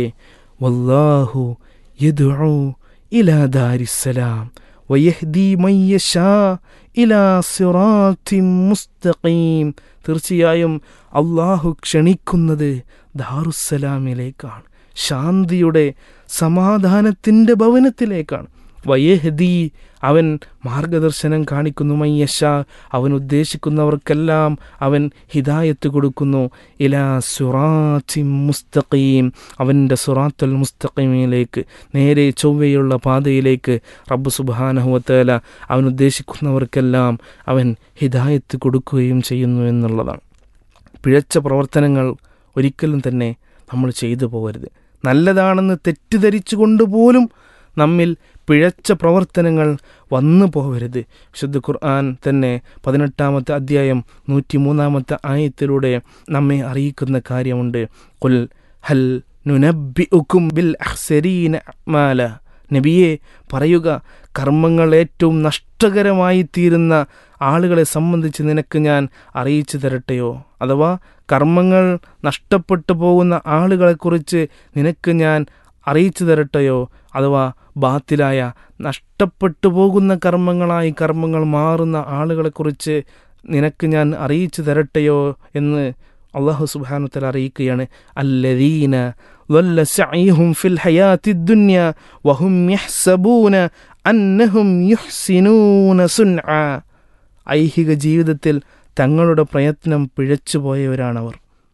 വല്ലാഹു യദുഉ ഇലാ ദാരിസ്സലാം വയഹ്ദി മയ്യഷാ ഇലാ സിറാത്തിൻ മുസ്തഖീം തീർച്ചയായും അള്ളാഹു ക്ഷണിക്കുന്നത് ദാറുസ്സലാമിലേക്കാണ് ശാന്തിയുടെ സമാധാനത്തിൻ്റെ ഭവനത്തിലേക്കാണ് വയഹദി അവൻ മാർഗദർശനം കാണിക്കുന്നു മയ്യഷ അവൻ ഉദ്ദേശിക്കുന്നവർക്കെല്ലാം അവൻ ഹിദായത്ത് കൊടുക്കുന്നു ഇലാ സുറാത്തി മുസ്തഖീം അവൻ്റെ സുറാത്തുൽ മുസ്തഖീമിലേക്ക് നേരെ ചൊവ്വയുള്ള പാതയിലേക്ക് റബ്ബ് സുബാനഹുവത്തേല അവൻ ഉദ്ദേശിക്കുന്നവർക്കെല്ലാം അവൻ ഹിദായത്ത് കൊടുക്കുകയും ചെയ്യുന്നു എന്നുള്ളതാണ് പിഴച്ച പ്രവർത്തനങ്ങൾ ഒരിക്കലും തന്നെ നമ്മൾ ചെയ്തു പോകരുത് നല്ലതാണെന്ന് തെറ്റിദ്ധരിച്ചുകൊണ്ട് പോലും നമ്മിൽ പിഴച്ച പ്രവർത്തനങ്ങൾ വന്നു പോകരുത് വിശുദ്ധ ഖുർആൻ തന്നെ പതിനെട്ടാമത്തെ അധ്യായം നൂറ്റി മൂന്നാമത്തെ ആയത്തിലൂടെ നമ്മെ അറിയിക്കുന്ന കാര്യമുണ്ട് കുൽ ഹൽ നുനബിഉക്കും ബിൽ അഹ്സരീന അഅ്മാല നബിയെ പറയുക കർമ്മങ്ങൾ ഏറ്റവും നഷ്ടകരമായി തീരുന്ന ആളുകളെ സംബന്ധിച്ച് നിനക്ക് ഞാൻ അറിയിച്ചു തരട്ടെയോ അഥവാ കർമ്മങ്ങൾ നഷ്ടപ്പെട്ടു പോകുന്ന ആളുകളെക്കുറിച്ച് നിനക്ക് ഞാൻ അറിയിച്ചു തരട്ടെയോ അഥവാ ബാത്തിലായ നഷ്ടപ്പെട്ടു പോകുന്ന കർമ്മങ്ങളായി കർമ്മങ്ങൾ മാറുന്ന ആളുകളെക്കുറിച്ച് നിനക്ക് ഞാൻ അറിയിച്ചു തരട്ടെയോ എന്ന് അള്ളാഹു സുബാനുത്തൽ അറിയിക്കുകയാണ് അല്ലദീന ضل سعيهم في الحياة الدنيا وهم يحسبون أنهم يحسنون صنعا ഐഹിക ജീവിതത്തിൽ തങ്ങളുടെ പ്രയത്നം പിഴച്ചുപോയവരാണവർ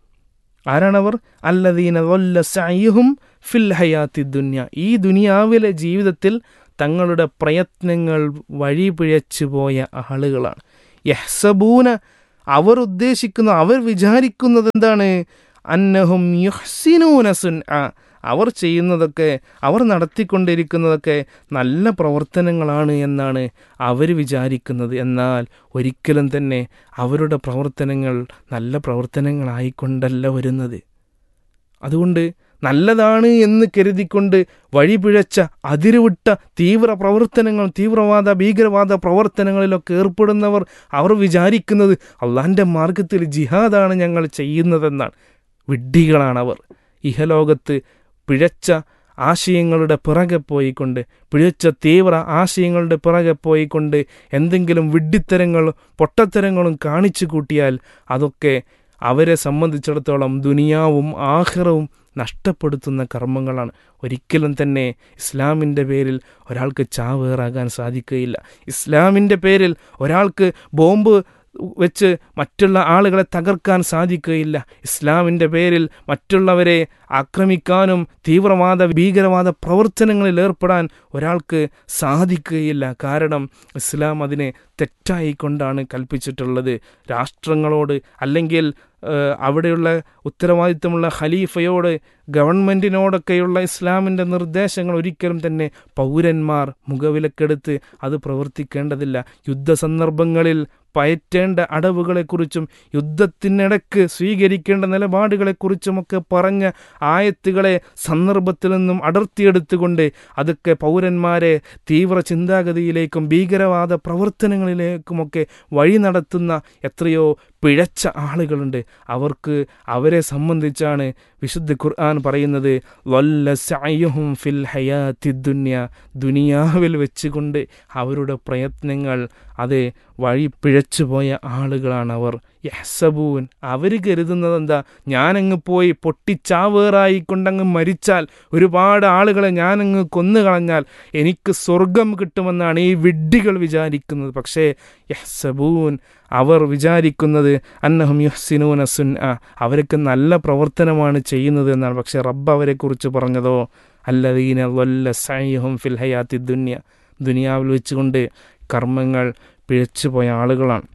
ആരാണവർ അല്ലദീന വല്ല സയ്യുഹും ഫിൽ ഹയാത്തി ദുന്യ ഈ ദുനിയാവിലെ ജീവിതത്തിൽ തങ്ങളുടെ പ്രയത്നങ്ങൾ വഴി പിഴച്ചു പോയ ആളുകളാണ് യഹ്സബൂന അവർ ഉദ്ദേശിക്കുന്ന അവർ വിചാരിക്കുന്നത് എന്താണ് അന്നഹും യുഹ്സിനൂന സുൻ അവർ ചെയ്യുന്നതൊക്കെ അവർ നടത്തിക്കൊണ്ടിരിക്കുന്നതൊക്കെ നല്ല പ്രവർത്തനങ്ങളാണ് എന്നാണ് അവർ വിചാരിക്കുന്നത് എന്നാൽ ഒരിക്കലും തന്നെ അവരുടെ പ്രവർത്തനങ്ങൾ നല്ല പ്രവർത്തനങ്ങളായിക്കൊണ്ടല്ല വരുന്നത് അതുകൊണ്ട് നല്ലതാണ് എന്ന് കരുതിക്കൊണ്ട് വഴിപിഴച്ച അതിരുവിട്ട തീവ്ര പ്രവർത്തനങ്ങൾ തീവ്രവാദ ഭീകരവാദ പ്രവർത്തനങ്ങളിലൊക്കെ ഏർപ്പെടുന്നവർ അവർ വിചാരിക്കുന്നത് അള്ളാഹിൻ്റെ മാർഗത്തിൽ ജിഹാദാണ് ഞങ്ങൾ ചെയ്യുന്നതെന്നാണ് വിഡ്ഢികളാണവർ ഇഹലോകത്ത് പിഴച്ച ആശയങ്ങളുടെ പിറകെ പോയിക്കൊണ്ട് പിഴച്ച തീവ്ര ആശയങ്ങളുടെ പിറകെ പോയിക്കൊണ്ട് എന്തെങ്കിലും വിഡ്ഢിത്തരങ്ങളും പൊട്ടത്തരങ്ങളും കാണിച്ചു കൂട്ടിയാൽ അതൊക്കെ അവരെ സംബന്ധിച്ചിടത്തോളം ദുനിയാവും ആഹ്റവും നഷ്ടപ്പെടുത്തുന്ന കർമ്മങ്ങളാണ് ഒരിക്കലും തന്നെ ഇസ്ലാമിൻ്റെ പേരിൽ ഒരാൾക്ക് ചാവേറാകാൻ സാധിക്കുകയില്ല ഇസ്ലാമിൻ്റെ പേരിൽ ഒരാൾക്ക് ബോംബ് വെച്ച് മറ്റുള്ള ആളുകളെ തകർക്കാൻ സാധിക്കുകയില്ല ഇസ്ലാമിൻ്റെ പേരിൽ മറ്റുള്ളവരെ ആക്രമിക്കാനും തീവ്രവാദ ഭീകരവാദ പ്രവർത്തനങ്ങളിൽ ഏർപ്പെടാൻ ഒരാൾക്ക് സാധിക്കുകയില്ല കാരണം ഇസ്ലാം അതിനെ തെറ്റായിക്കൊണ്ടാണ് കൽപ്പിച്ചിട്ടുള്ളത് രാഷ്ട്രങ്ങളോട് അല്ലെങ്കിൽ അവിടെയുള്ള ഉത്തരവാദിത്തമുള്ള ഖലീഫയോട് ഗവൺമെൻറ്റിനോടൊക്കെയുള്ള ഇസ്ലാമിൻ്റെ നിർദ്ദേശങ്ങൾ ഒരിക്കലും തന്നെ പൗരന്മാർ മുഖവിലക്കെടുത്ത് അത് പ്രവർത്തിക്കേണ്ടതില്ല യുദ്ധസന്ദർഭങ്ങളിൽ പയറ്റേണ്ട അടവുകളെക്കുറിച്ചും യുദ്ധത്തിനിടക്ക് സ്വീകരിക്കേണ്ട നിലപാടുകളെക്കുറിച്ചുമൊക്കെ പറഞ്ഞ ആയത്തുകളെ സന്ദർഭത്തിൽ നിന്നും അടർത്തിയെടുത്തുകൊണ്ട് അതൊക്കെ പൗരന്മാരെ തീവ്ര ചിന്താഗതിയിലേക്കും ഭീകരവാദ പ്രവർത്തനങ്ങളിലേക്കുമൊക്കെ വഴി നടത്തുന്ന എത്രയോ പിഴച്ച ആളുകളുണ്ട് അവർക്ക് അവരെ സംബന്ധിച്ചാണ് വിശുദ്ധ ഖുർആൻ പറയുന്നത് വല്ല സായുഹും ഫിൽ ഹയാത്തി ദുന്യ ദുനിയാവിൽ വെച്ചുകൊണ്ട് അവരുടെ പ്രയത്നങ്ങൾ അത് വഴി പിഴച്ചുപോയ ആളുകളാണ് അവർ യഹ്സബൂൻ അവർ കരുതുന്നത് എന്താ ഞാനങ്ങ് പോയി പൊട്ടിച്ചാവേറായി കൊണ്ടങ്ങ് മരിച്ചാൽ ഒരുപാട് ആളുകളെ ഞാനങ്ങ് കൊന്നുകളഞ്ഞാൽ എനിക്ക് സ്വർഗം കിട്ടുമെന്നാണ് ഈ വിഡ്ഢികൾ വിചാരിക്കുന്നത് പക്ഷേ യഹ്സബൂൻ അവർ വിചാരിക്കുന്നത് അന്നഹം യുഹ്സിനൂന സുൻ അവർക്ക് നല്ല പ്രവർത്തനമാണ് ചെയ്യുന്നത് എന്നാണ് പക്ഷേ റബ്ബ് അവരെക്കുറിച്ച് പറഞ്ഞതോ അല്ലദീന വല്ല സൈഹും ഫിൽ ഹയാത്തി ദുന്യ ദുനിയാവിൽ വെച്ചുകൊണ്ട് കർമ്മങ്ങൾ പിഴച്ചുപോയ ആളുകളാണ്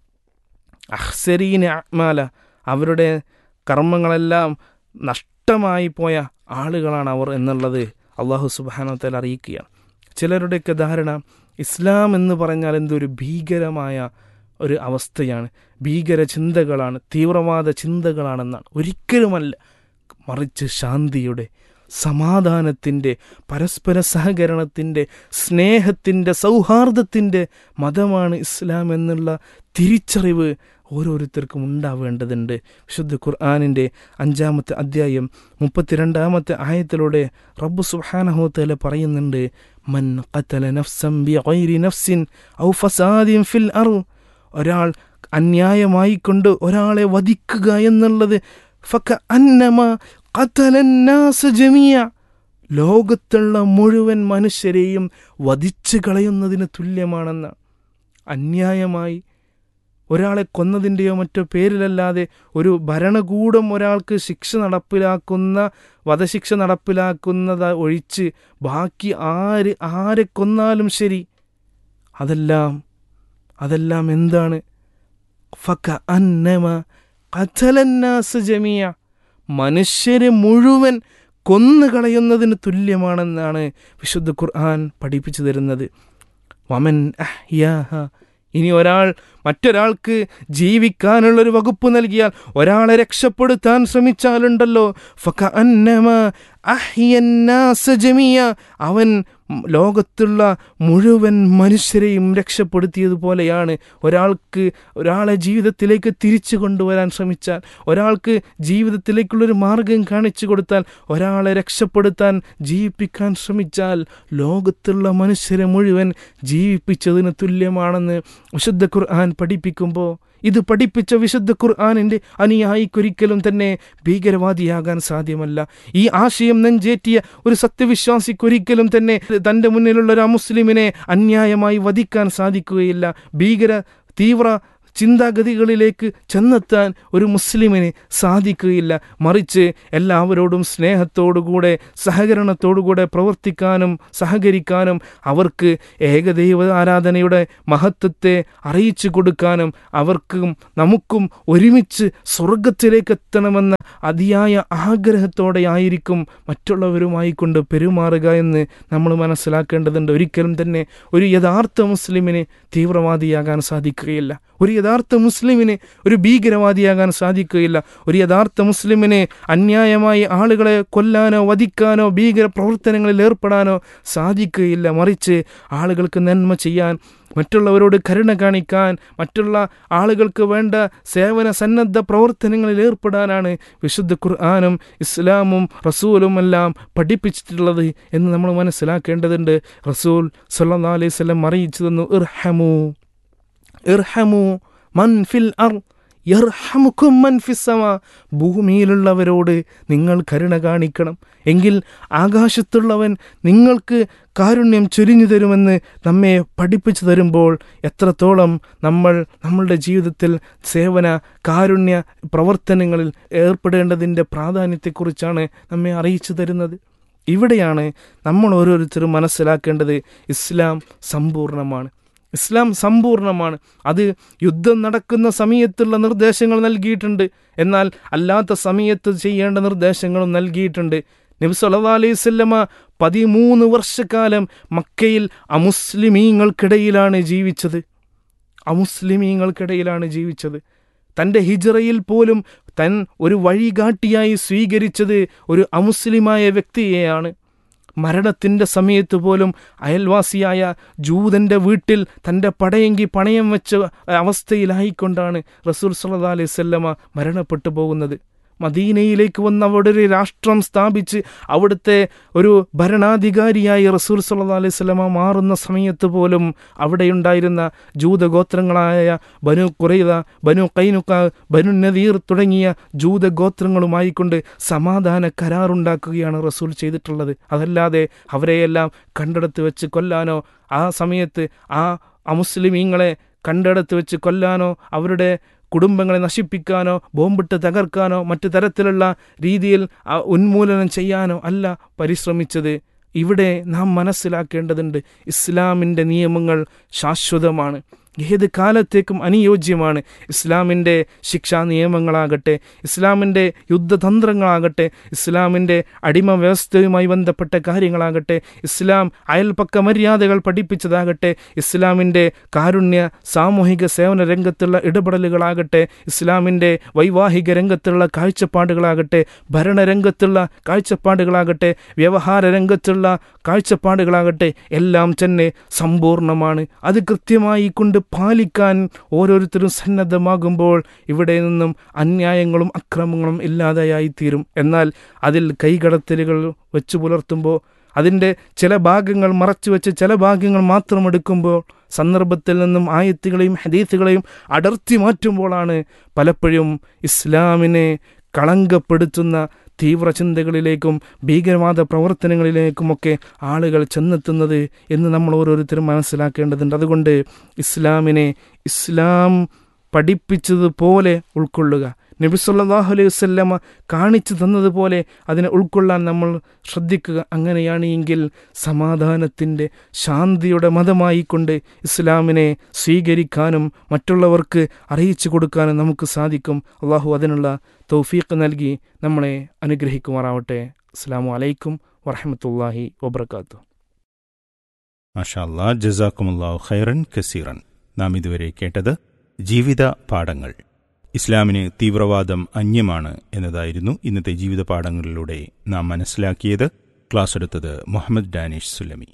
അഹ്സരീന അഹ്മാല അവരുടെ കർമ്മങ്ങളെല്ലാം നഷ്ടമായി പോയ ആളുകളാണ് അവർ എന്നുള്ളത് അള്ളാഹു സുബാനത്തിൽ അറിയിക്കുകയാണ് ചിലരുടെയൊക്കെ ധാരണ ഇസ്ലാം എന്ന് പറഞ്ഞാൽ എന്തൊരു ഭീകരമായ ഒരു അവസ്ഥയാണ് ഭീകര ചിന്തകളാണ് തീവ്രവാദ ചിന്തകളാണെന്നാണ് ഒരിക്കലുമല്ല മറിച്ച് ശാന്തിയുടെ സമാധാനത്തിൻ്റെ പരസ്പര സഹകരണത്തിൻ്റെ സ്നേഹത്തിൻ്റെ സൗഹാർദ്ദത്തിൻ്റെ മതമാണ് ഇസ്ലാം എന്നുള്ള തിരിച്ചറിവ് ഓരോരുത്തർക്കും ഉണ്ടാവേണ്ടതുണ്ട് വിശുദ്ധ ഖുർആാനിൻ്റെ അഞ്ചാമത്തെ അധ്യായം മുപ്പത്തിരണ്ടാമത്തെ ആയത്തിലൂടെ റബ്ബു സുഹാനഹോത്തല പറയുന്നുണ്ട് മൻ ഖതല നഫ്സം ബി ഗൈരി നഫ്സിൻ ഔ ഫസാദിൻ ഫിൽ അർ ഒരാൾ അന്യായമായി കൊണ്ട് ഒരാളെ വധിക്കുക എന്നുള്ളത് ഫക അന്നമ ഖതലന്നാസ് ജമിയ ലോകത്തുള്ള മുഴുവൻ മനുഷ്യരെയും വധിച്ചു കളയുന്നതിന് തുല്യമാണെന്ന് അന്യായമായി ഒരാളെ കൊന്നതിൻ്റെയോ മറ്റോ പേരിലല്ലാതെ ഒരു ഭരണകൂടം ഒരാൾക്ക് ശിക്ഷ നടപ്പിലാക്കുന്ന വധശിക്ഷ നടപ്പിലാക്കുന്നത് ഒഴിച്ച് ബാക്കി ആര് ആരെ കൊന്നാലും ശരി അതെല്ലാം അതെല്ലാം എന്താണ് ഫക അന്നമ കഥലന്നാസ് ജമിയ മനുഷ്യരെ മുഴുവൻ കൊന്നുകളയുന്നതിന് തുല്യമാണെന്നാണ് വിശുദ്ധ ഖുർആൻ പഠിപ്പിച്ചു തരുന്നത് വമൻ അഹ്യാഹ ഇനി ഒരാൾ മറ്റൊരാൾക്ക് ജീവിക്കാനുള്ളൊരു വകുപ്പ് നൽകിയാൽ ഒരാളെ രക്ഷപ്പെടുത്താൻ ശ്രമിച്ചാലുണ്ടല്ലോ ഫക അന്നമ അഹ്യന്നാസ ജമിയ അവൻ ലോകത്തുള്ള മുഴുവൻ മനുഷ്യരെയും രക്ഷപ്പെടുത്തിയതുപോലെയാണ് ഒരാൾക്ക് ഒരാളെ ജീവിതത്തിലേക്ക് തിരിച്ചു കൊണ്ടുവരാൻ ശ്രമിച്ചാൽ ഒരാൾക്ക് ജീവിതത്തിലേക്കുള്ളൊരു മാർഗം കാണിച്ചു കൊടുത്താൽ ഒരാളെ രക്ഷപ്പെടുത്താൻ ജീവിപ്പിക്കാൻ ശ്രമിച്ചാൽ ലോകത്തുള്ള മനുഷ്യരെ മുഴുവൻ ജീവിപ്പിച്ചതിന് തുല്യമാണെന്ന് വിശുദ്ധ ഖുർആൻ പഠിപ്പിക്കുമ്പോൾ ഇത് പഠിപ്പിച്ച വിശുദ്ധ ഖുർആാനിൻ്റെ അനുയായിക്കൊരിക്കലും തന്നെ ഭീകരവാദിയാകാൻ സാധ്യമല്ല ഈ ആശയം നെഞ്ചേറ്റിയ ഒരു സത്യവിശ്വാസിക്കൊരിക്കലും തന്നെ തൻ്റെ മുന്നിലുള്ള ഒരു അമുസ്ലിമിനെ അന്യായമായി വധിക്കാൻ സാധിക്കുകയില്ല ഭീകര തീവ്ര ചിന്താഗതികളിലേക്ക് ചെന്നെത്താൻ ഒരു മുസ്ലിമിന് സാധിക്കുകയില്ല മറിച്ച് എല്ലാവരോടും സ്നേഹത്തോടുകൂടെ സഹകരണത്തോടുകൂടെ പ്രവർത്തിക്കാനും സഹകരിക്കാനും അവർക്ക് ഏകദൈവ ആരാധനയുടെ മഹത്വത്തെ അറിയിച്ചു കൊടുക്കാനും അവർക്കും നമുക്കും ഒരുമിച്ച് സ്വർഗത്തിലേക്ക് എത്തണമെന്ന അതിയായ ആഗ്രഹത്തോടെ ആയിരിക്കും മറ്റുള്ളവരുമായി കൊണ്ട് പെരുമാറുക എന്ന് നമ്മൾ മനസ്സിലാക്കേണ്ടതുണ്ട് ഒരിക്കലും തന്നെ ഒരു യഥാർത്ഥ മുസ്ലിമിന് തീവ്രവാദിയാകാൻ സാധിക്കുകയില്ല ഒരു യഥാർത്ഥ മുസ്ലിമിന് ഒരു ഭീകരവാദിയാകാൻ സാധിക്കുകയില്ല ഒരു യഥാർത്ഥ മുസ്ലിമിന് അന്യായമായി ആളുകളെ കൊല്ലാനോ വധിക്കാനോ ഭീകര പ്രവർത്തനങ്ങളിൽ ഏർപ്പെടാനോ സാധിക്കുകയില്ല മറിച്ച് ആളുകൾക്ക് നന്മ ചെയ്യാൻ മറ്റുള്ളവരോട് കരുണ കാണിക്കാൻ മറ്റുള്ള ആളുകൾക്ക് വേണ്ട സേവന സന്നദ്ധ പ്രവർത്തനങ്ങളിൽ ഏർപ്പെടാനാണ് വിശുദ്ധ ഖുർആാനും ഇസ്ലാമും റസൂലും എല്ലാം പഠിപ്പിച്ചിട്ടുള്ളത് എന്ന് നമ്മൾ മനസ്സിലാക്കേണ്ടതുണ്ട് റസൂൽ സല്ലാ അലൈഹി സ്വലം അറിയിച്ചു തന്നു ഇർഹമു ഇർഹമു മൻ ഫിൽ അർ യർഹമുക്കും മൻ ഫിസ്സമ ഭൂമിയിലുള്ളവരോട് നിങ്ങൾ കരുണ കാണിക്കണം എങ്കിൽ ആകാശത്തുള്ളവൻ നിങ്ങൾക്ക് കാരുണ്യം ചൊരിഞ്ഞു തരുമെന്ന് നമ്മെ പഠിപ്പിച്ചു തരുമ്പോൾ എത്രത്തോളം നമ്മൾ നമ്മളുടെ ജീവിതത്തിൽ സേവന കാരുണ്യ പ്രവർത്തനങ്ങളിൽ ഏർപ്പെടേണ്ടതിൻ്റെ പ്രാധാന്യത്തെക്കുറിച്ചാണ് നമ്മെ അറിയിച്ചു തരുന്നത് ഇവിടെയാണ് നമ്മൾ ഓരോരുത്തരും മനസ്സിലാക്കേണ്ടത് ഇസ്ലാം സമ്പൂർണ്ണമാണ് ഇസ്ലാം സമ്പൂർണ്ണമാണ് അത് യുദ്ധം നടക്കുന്ന സമയത്തുള്ള നിർദ്ദേശങ്ങൾ നൽകിയിട്ടുണ്ട് എന്നാൽ അല്ലാത്ത സമയത്ത് ചെയ്യേണ്ട നിർദ്ദേശങ്ങളും നൽകിയിട്ടുണ്ട് നബി സല്ലല്ലാഹു അലൈഹി വസല്ലമ പതിമൂന്ന് വർഷക്കാലം മക്കയിൽ അമുസ്ലിമീങ്ങൾക്കിടയിലാണ് ജീവിച്ചത് അമുസ്ലിമീങ്ങൾക്കിടയിലാണ് ജീവിച്ചത് തൻ്റെ ഹിജറയിൽ പോലും തൻ ഒരു വഴികാട്ടിയായി സ്വീകരിച്ചത് ഒരു അമുസ്ലിമായ വ്യക്തിയെയാണ് മരണത്തിൻ്റെ സമയത്ത് പോലും അയൽവാസിയായ ജൂതൻ്റെ വീട്ടിൽ തൻ്റെ പടയെങ്കി പണയം വെച്ച അവസ്ഥയിലായിക്കൊണ്ടാണ് റസൂൽ സല്ലാ അലൈഹി സ്വല്ലമ മരണപ്പെട്ടു പോകുന്നത് മദീനയിലേക്ക് വന്ന് അവിടെ ഒരു രാഷ്ട്രം സ്ഥാപിച്ച് അവിടുത്തെ ഒരു ഭരണാധികാരിയായി റസൂൽ സല്ലാ അലൈഹി സ്വലമ മാറുന്ന സമയത്ത് പോലും അവിടെയുണ്ടായിരുന്ന ജൂതഗോത്രങ്ങളായ ബനു കുറൈദ ബനു കൈനുക്ക ബനു നദീർ തുടങ്ങിയ ജൂതഗോത്രങ്ങളുമായി കൊണ്ട് സമാധാന കരാറുണ്ടാക്കുകയാണ് റസൂൽ ചെയ്തിട്ടുള്ളത് അതല്ലാതെ അവരെയെല്ലാം കണ്ടെടുത്ത് വെച്ച് കൊല്ലാനോ ആ സമയത്ത് ആ അമുസ്ലിമീങ്ങളെ കണ്ടെടുത്ത് വെച്ച് കൊല്ലാനോ അവരുടെ കുടുംബങ്ങളെ നശിപ്പിക്കാനോ ബോംബിട്ട് തകർക്കാനോ മറ്റു തരത്തിലുള്ള രീതിയിൽ ഉന്മൂലനം ചെയ്യാനോ അല്ല പരിശ്രമിച്ചത് ഇവിടെ നാം മനസ്സിലാക്കേണ്ടതുണ്ട് ഇസ്ലാമിൻ്റെ നിയമങ്ങൾ ശാശ്വതമാണ് ഏത് കാലത്തേക്കും അനുയോജ്യമാണ് ഇസ്ലാമിൻ്റെ ശിക്ഷാ നിയമങ്ങളാകട്ടെ ഇസ്ലാമിൻ്റെ യുദ്ധതന്ത്രങ്ങളാകട്ടെ ഇസ്ലാമിൻ്റെ അടിമ വ്യവസ്ഥയുമായി ബന്ധപ്പെട്ട കാര്യങ്ങളാകട്ടെ ഇസ്ലാം അയൽപക്ക മര്യാദകൾ പഠിപ്പിച്ചതാകട്ടെ ഇസ്ലാമിൻ്റെ കാരുണ്യ സാമൂഹിക സേവന രംഗത്തുള്ള ഇടപെടലുകളാകട്ടെ ഇസ്ലാമിൻ്റെ വൈവാഹിക രംഗത്തുള്ള കാഴ്ചപ്പാടുകളാകട്ടെ ഭരണരംഗത്തുള്ള കാഴ്ചപ്പാടുകളാകട്ടെ വ്യവഹാര രംഗത്തുള്ള കാഴ്ചപ്പാടുകളാകട്ടെ എല്ലാം തന്നെ സമ്പൂർണ്ണമാണ് അത് കൃത്യമായി കൊണ്ട് പാലിക്കാൻ ഓരോരുത്തരും സന്നദ്ധമാകുമ്പോൾ ഇവിടെ നിന്നും അന്യായങ്ങളും അക്രമങ്ങളും ഇല്ലാതെയായി തീരും എന്നാൽ അതിൽ കൈകടത്തലുകൾ വെച്ചു പുലർത്തുമ്പോൾ അതിൻ്റെ ചില ഭാഗങ്ങൾ മറച്ചു വെച്ച് ചില ഭാഗങ്ങൾ മാത്രം എടുക്കുമ്പോൾ സന്ദർഭത്തിൽ നിന്നും ആയത്തുകളെയും ഹദീത്തുകളെയും അടർത്തി മാറ്റുമ്പോഴാണ് പലപ്പോഴും ഇസ്ലാമിനെ കളങ്കപ്പെടുത്തുന്ന തീവ്ര ചിന്തകളിലേക്കും ഭീകരവാദ പ്രവർത്തനങ്ങളിലേക്കുമൊക്കെ ആളുകൾ ചെന്നെത്തുന്നത് എന്ന് നമ്മൾ ഓരോരുത്തരും മനസ്സിലാക്കേണ്ടതുണ്ട് അതുകൊണ്ട് ഇസ്ലാമിനെ ഇസ്ലാം പഠിപ്പിച്ചതുപോലെ ഉൾക്കൊള്ളുക നബി സല്ലല്ലാഹു അലൈഹി വസല്ലമ കാണിച്ചു തന്നതുപോലെ അതിനെ ഉൾക്കൊള്ളാൻ നമ്മൾ ശ്രദ്ധിക്കുക അങ്ങനെയാണ് എങ്കിൽ സമാധാനത്തിൻ്റെ ശാന്തിയുടെ മതമായിക്കൊണ്ട് ഇസ്ലാമിനെ സ്വീകരിക്കാനും മറ്റുള്ളവർക്ക് അറിയിച്ചു കൊടുക്കാനും നമുക്ക് സാധിക്കും അള്ളാഹു അതിനുള്ള തൗഫീഖ് നൽകി നമ്മളെ അനുഗ്രഹിക്കുമാറാവട്ടെ അസ്സാം വലൈക്കും വറഹമത്തല്ലാഹി വബർക്കാത്തു മാഷാല്ലാ ജസാക്കുമുല്ലാഹു ഖൈറൻ കസീറൻ നാം ഇതുവരെ കേട്ടത് ജീവിത പാഠങ്ങൾ ഇസ്ലാമിന് തീവ്രവാദം അന്യമാണ് എന്നതായിരുന്നു ഇന്നത്തെ ജീവിത പാഠങ്ങളിലൂടെ നാം മനസ്സിലാക്കിയത് ക്ലാസ് എടുത്തത് മുഹമ്മദ് ഡാനിഷ് സുലമി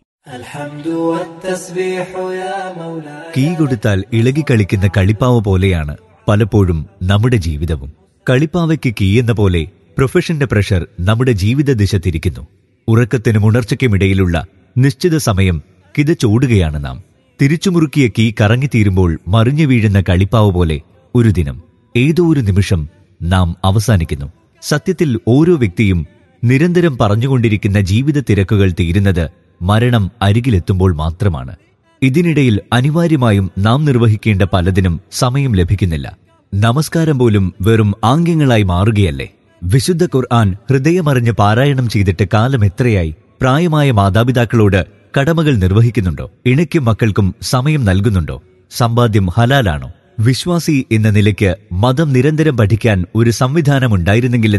കീ കൊടുത്താൽ ഇളകിക്കളിക്കുന്ന കളിപ്പാവ പോലെയാണ് പലപ്പോഴും നമ്മുടെ ജീവിതവും കളിപ്പാവയ്ക്ക് കീ എന്ന പോലെ പ്രൊഫഷന്റെ പ്രഷർ നമ്മുടെ ജീവിത ദിശ തിരിക്കുന്നു ഉറക്കത്തിനും ഉണർച്ചയ്ക്കുമിടയിലുള്ള നിശ്ചിത സമയം കിതച്ചോടുകയാണ് നാം തിരിച്ചുമുറുക്കിയ കീ കറങ്ങിത്തീരുമ്പോൾ മറിഞ്ഞു വീഴുന്ന കളിപ്പാവ് പോലെ ഒരു ദിനം ഏതോ ഒരു നിമിഷം നാം അവസാനിക്കുന്നു സത്യത്തിൽ ഓരോ വ്യക്തിയും നിരന്തരം പറഞ്ഞുകൊണ്ടിരിക്കുന്ന ജീവിത തിരക്കുകൾ തീരുന്നത് മരണം അരികിലെത്തുമ്പോൾ മാത്രമാണ് ഇതിനിടയിൽ അനിവാര്യമായും നാം നിർവഹിക്കേണ്ട പലതിനും സമയം ലഭിക്കുന്നില്ല നമസ്കാരം പോലും വെറും ആംഗ്യങ്ങളായി മാറുകയല്ലേ വിശുദ്ധ ഖുർആൻ ഹൃദയമറിഞ്ഞ് പാരായണം ചെയ്തിട്ട് കാലം എത്രയായി പ്രായമായ മാതാപിതാക്കളോട് കടമകൾ നിർവഹിക്കുന്നുണ്ടോ ഇണയ്ക്കും മക്കൾക്കും സമയം നൽകുന്നുണ്ടോ സമ്പാദ്യം ഹലാലാണോ വിശ്വാസി എന്ന നിലയ്ക്ക് മതം നിരന്തരം പഠിക്കാൻ ഒരു സംവിധാനം ഉണ്ടായിരുന്നെങ്കിൽ